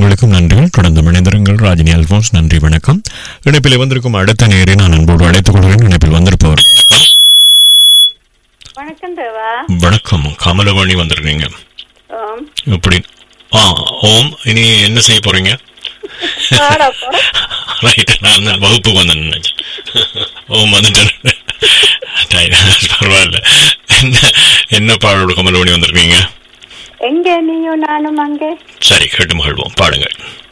உங்களுக்கும் நன்றிகள் தொடர்ந்து இணைந்திருங்கள் ராஜினி அல்போன்ஸ் நன்றி வணக்கம் இணைப்பில் வந்திருக்கும் அடுத்த நேரை நான் அன்போடு அழைத்துக் கொள்கிறேன் இணைப்பில் வந்திருப்பவர் வணக்கம் தேவா வணக்கம் கமலவாணி வந்திருக்கீங்க ஆம். எப்படி ஆ ஓம் இனி என்ன செய்ய போறீங்க பாடா போறேன். ரைட் நான் அந்த வகுப்புக்கு வந்தேன் நினைச்சேன் ஓம் வந்துட்டேன் Right, பரவாயில்ல என்ன என்ன பாடோட கமலவாணி வந்திருக்கீங்க எங்க நீயும் நானும் அங்கே சரி கேட்டு மகிழ்வோம் பாடுங்கள்